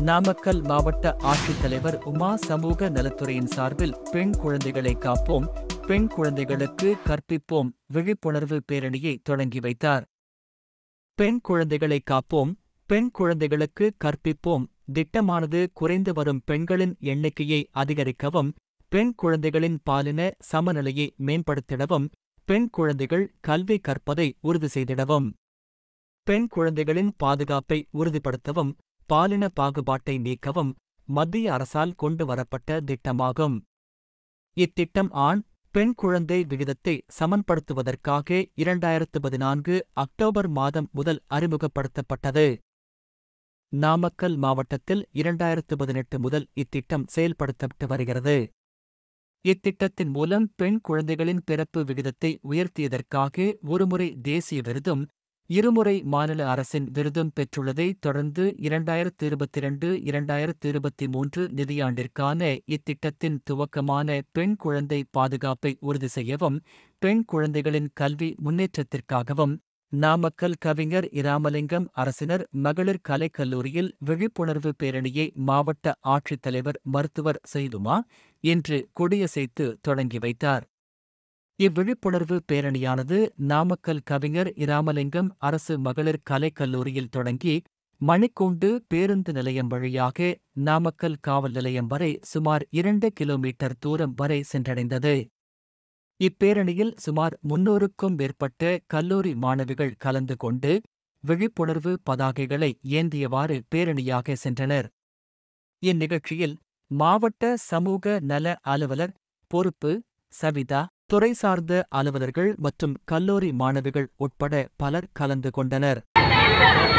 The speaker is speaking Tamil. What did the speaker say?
நாமக்கல் மாவட்ட ஆட்சித்தலைவர் உமா சமூக நலத்துறையின் சார்பில் பெண் குழந்தைகளை காப்போம் பெண் குழந்தைகளுக்கு கற்பிப்போம் விழிப்புணர்வு பேரணியை தொடங்கி வைத்தார் பெண் குழந்தைகளை காப்போம் பெண் குழந்தைகளுக்கு கற்பிப்போம் திட்டமானது குறைந்து வரும் பெண்களின் எண்ணிக்கையை அதிகரிக்கவும் பெண் குழந்தைகளின் பாலின சமநிலையை மேம்படுத்திடவும் பெண் குழந்தைகள் கல்வி கற்பதை உறுதி செய்திடவும் பெண் குழந்தைகளின் பாதுகாப்பை உறுதிப்படுத்தவும் பாலின பாகுபாட்டை நீக்கவும் மத்திய அரசால் கொண்டு வரப்பட்ட திட்டமாகும் இத்திட்டம் ஆண் பெண் குழந்தை விகிதத்தை சமன்படுத்துவதற்காக இரண்டாயிரத்து பதினான்கு அக்டோபர் மாதம் முதல் அறிமுகப்படுத்தப்பட்டது நாமக்கல் மாவட்டத்தில் இரண்டாயிரத்து பதினெட்டு முதல் இத்திட்டம் செயல்படுத்தப்பட்டு வருகிறது இத்திட்டத்தின் மூலம் பெண் குழந்தைகளின் பிறப்பு விகிதத்தை உயர்த்தியதற்காக ஒருமுறை தேசிய விருதும் இருமுறை மாநில அரசின் விருதும் பெற்றுள்ளதை தொடர்ந்து இரண்டாயிரத்து இருபத்தி இரண்டு இரண்டாயிரத்து இருபத்தி மூன்று நிதியாண்டிற்கான இத்திட்டத்தின் துவக்கமான பெண் குழந்தை பாதுகாப்பை உறுதி செய்யவும் பெண் குழந்தைகளின் கல்வி முன்னேற்றத்திற்காகவும் நாமக்கல் கவிஞர் இராமலிங்கம் அரசினர் மகளிர் கலைக்கல்லூரியில் விழிப்புணர்வு பேரணியை மாவட்ட ஆட்சித்தலைவர் மருத்துவர் செய்துமா இன்று கொடியசைத்து தொடங்கி வைத்தார் இவ்விழிப்புணர்வு பேரணியானது நாமக்கல் கவிஞர் இராமலிங்கம் அரசு மகளிர் கலைக்கல்லூரியில் தொடங்கி மணிக்கூண்டு பேருந்து நிலையம் வழியாக நாமக்கல் காவல் நிலையம் வரை சுமார் இரண்டு கிலோமீட்டர் தூரம் வரை சென்றடைந்தது இப்பேரணியில் சுமார் முன்னூறுக்கும் மேற்பட்ட கல்லூரி மாணவிகள் கலந்து கொண்டு விழிப்புணர்வு பதாகைகளை ஏந்தியவாறு பேரணியாக சென்றனர் இந்நிகழ்ச்சியில் மாவட்ட சமூக நல அலுவலர் பொறுப்பு சவிதா துறை சார்ந்த அலுவலர்கள் மற்றும் கல்லூரி மாணவிகள் உட்பட பலர் கலந்து கொண்டனர்